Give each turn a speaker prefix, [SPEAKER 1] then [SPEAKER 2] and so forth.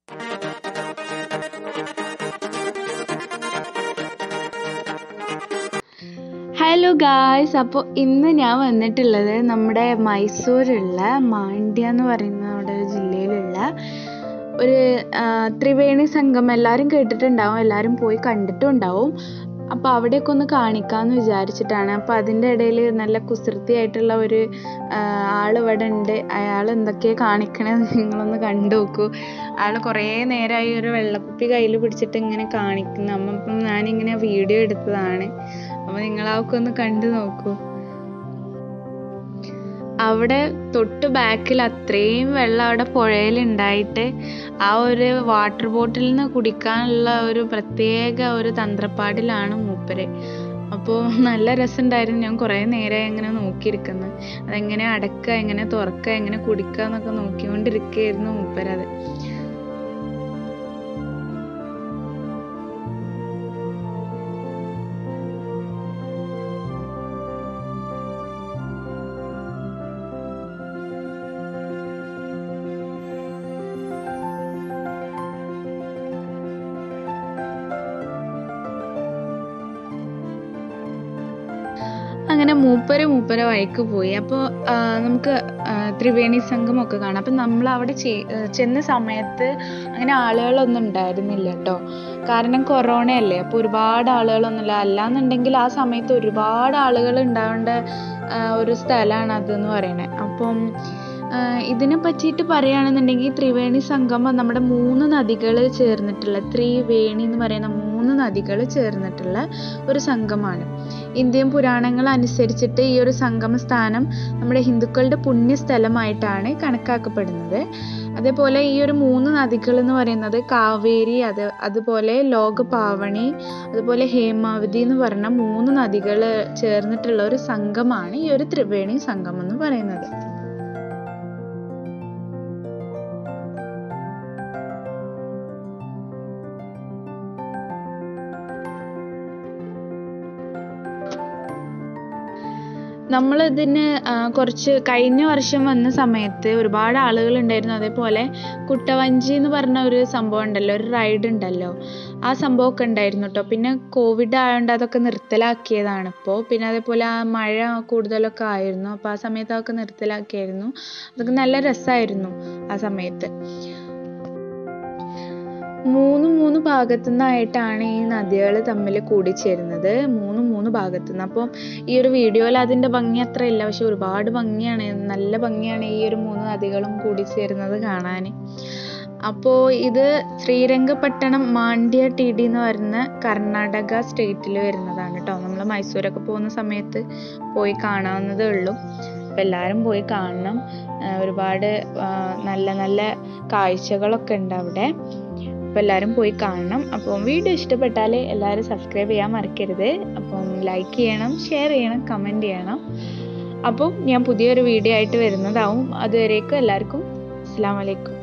[SPEAKER 1] hello guys അപ്പോൾ ഇന്ന് ഞാൻ വന്നിട്ടുള്ളത് നമ്മുടെ മൈസൂരുള്ള മാണ്ഡ്യ എന്ന് പറയുന്ന അവിടെ ഒരു ജില്ലയിലുള്ള ഒരു ആ, ത്രിവേണി സംഗമം എല്ലാവരും കേട്ടിട്ടുണ്ടാവും എല്ലാവരും പോയി കണ്ടിട്ടും ഉണ്ടാവും അപ്പോൾ അവിടെയൊക്കെ ഒന്ന് കാണിക്കാമെന്ന് വിചാരിച്ചിട്ടാണ് അപ്പോൾ അതിൻ്റെ ഇടയിൽ നല്ല കുസൃതിയായിട്ടുള്ള ഒരു ആ, ആൾ ഇവിടെ ഉണ്ട് അയാൾ എന്തൊക്കെയാണ് കാണിക്കണത് നിങ്ങളൊന്ന് കണ്ടു നോക്കൂ അയാൾ കുറേ നേരമായി ഒരു വെള്ളക്കുപ്പി കയ്യിൽ പിടിച്ചിട്ട് ഇങ്ങനെ കാണിക്കുന്നു അപ്പം ഞാനിങ്ങനെ വീഡിയോ എടുത്തതാണ് അപ്പോൾ നിങ്ങൾ അതൊക്കെ ഒന്ന് കണ്ടു നോക്കൂ അവിടെ തൊട്ട് ബാക്കിൽ അത്രയും വെള്ളം അവിടെ പുഴയിൽ ഉണ്ടായിട്ട് ആ ഒരു വാട്ടർ ബോട്ടിൽ നിന്ന് കുടിക്കാനുള്ള ഒരു പ്രത്യേക ഒരു തന്ത്രപ്പാടിലാണ് മൂപ്പര് അപ്പോൾ നല്ല രസമുണ്ടായിരുന്നു ഞാൻ കുറേ നേരമായി അങ്ങനെ നോക്കിയിരിക്കുന്നത് അതെങ്ങനെ അടക്കുക എങ്ങനെ തുറക്കുക എങ്ങനെ കുടിക്കുക എന്നൊക്കെ നോക്കിക്കൊണ്ടിരിക്കുകയായിരുന്നു മൂപ്പരത് അങ്ങനെ മൂപ്പര് മൂപ്പര വഴിക്ക് പോയി അപ്പോൾ നമുക്ക് ആ, ത്രിവേണി സംഗമൊക്കെ കാണാം അപ്പം നമ്മൾ അവിടെ ചെ- ആ, ചെന്ന സമയത്ത് അങ്ങനെ ആളുകളൊന്നും ഉണ്ടായിരുന്നില്ല കേട്ടോ കാരണം കൊറോണ അല്ലേ അപ്പോൾ ഒരുപാട് ആളുകളൊന്നുമില്ല അല്ലാന്നുണ്ടെങ്കിൽ ആ സമയത്ത് ഒരുപാട് ആളുകൾ ഉണ്ടാവേണ്ട ആ, ഒരു സ്ഥലമാണ് അതെന്ന് പറയുന്നത് അപ്പം ആ, ഇതിനെ പറ്റിയിട്ട് പറയുകയാണെന്നുണ്ടെങ്കിൽ ത്രിവേണി സംഗമം നമ്മുടെ മൂന്ന് നദികൾ ചേർന്നിട്ടുള്ള ത്രിവേണി എന്ന് പറയുന്ന മൂന്ന് നദികൾ ചേർന്നിട്ടുള്ള ഒരു സംഗമമാണ് ഇന്ത്യൻ പുരാണങ്ങൾ അനുസരിച്ചിട്ട് ഈ ഒരു സംഗമ സ്ഥാനം നമ്മുടെ ഹിന്ദുക്കളുടെ പുണ്യസ്ഥലമായിട്ടാണ് കണക്കാക്കപ്പെടുന്നത് അതേപോലെ ഈ ഒരു മൂന്ന് നദികൾ എന്ന് പറയുന്നത് കാവേരി അത് അതുപോലെ ലോകപാവണി അതുപോലെ ഹേമാവതി എന്ന് പറഞ്ഞ മൂന്ന് നദികൾ ചേർന്നിട്ടുള്ള ഒരു സംഗമമാണ് ഈ ഒരു ത്രിവേണി സംഗമം എന്ന് പറയുന്നത് നമ്മളിതിന് ആ, കുറച്ച് കഴിഞ്ഞ വർഷം വന്ന സമയത്ത് ഒരുപാട് ആളുകൾ ഉണ്ടായിരുന്നു അതേപോലെ കുട്ടവഞ്ചി എന്ന് പറഞ്ഞ ഒരു സംഭവം ഉണ്ടല്ലോ ഒരു റൈഡ് ഉണ്ടല്ലോ ആ സംഭവമൊക്കെ ഉണ്ടായിരുന്നു കേട്ടോ പിന്നെ കോവിഡ് ആയതുകൊണ്ട് അതൊക്കെ നിർത്തലാക്കിയതാണ് ഇപ്പോൾ പിന്നെ അതേപോലെ ആ മഴ കൂടുതലൊക്കെ ആയിരുന്നു അപ്പോൾ ആ സമയത്ത് അതൊക്കെ നിർത്തലാക്കിയായിരുന്നു അതൊക്കെ നല്ല രസമായിരുന്നു ആ സമയത്ത് മൂന്ന് മൂന്ന് ഭാഗത്തു നിന്നായിട്ടാണ് ഈ നദികൾ തമ്മിൽ കൂടിച്ചേരുന്നത് മൂന്ന് മൂന്ന് ഭാഗത്തു നിന്ന് അപ്പം ഈ ഒരു വീഡിയോയിൽ അതിൻ്റെ ഭംഗി അത്ര ഇല്ല പക്ഷെ ഒരുപാട് ഭംഗിയാണ് നല്ല ഭംഗിയാണ് ഈ ഒരു മൂന്ന് നദികളും കൂടിച്ചേരുന്നത് കാണാൻ അപ്പോൾ ഇത് ശ്രീരംഗപട്ടണം മാണ്ഡ്യ ടി ഡി എന്ന് പറയുന്ന കർണാടക സ്റ്റേറ്റിൽ വരുന്നതാണ് കേട്ടോ നമ്മൾ മൈസൂരൊക്കെ പോകുന്ന സമയത്ത് പോയി കാണാവുന്നതേ ഉള്ളൂ അപ്പോൾ എല്ലാവരും പോയി കാണണം ആ, ഒരുപാട് ആ, നല്ല നല്ല കാഴ്ചകളൊക്കെ ഉണ്ട് അവിടെ അപ്പോൾ എല്ലാവരും പോയി കാണണം അപ്പം വീഡിയോ ഇഷ്ടപ്പെട്ടാൽ എല്ലാവരും സബ്സ്ക്രൈബ് ചെയ്യാൻ മറക്കരുത് അപ്പം ലൈക്ക് ചെയ്യണം ഷെയർ ചെയ്യണം കമൻറ്റ് ചെയ്യണം അപ്പം ഞാൻ പുതിയൊരു വീഡിയോ ആയിട്ട് വരുന്നതാവും അതുവരേക്കും എല്ലാവർക്കും അസ്സാം വലൈക്കും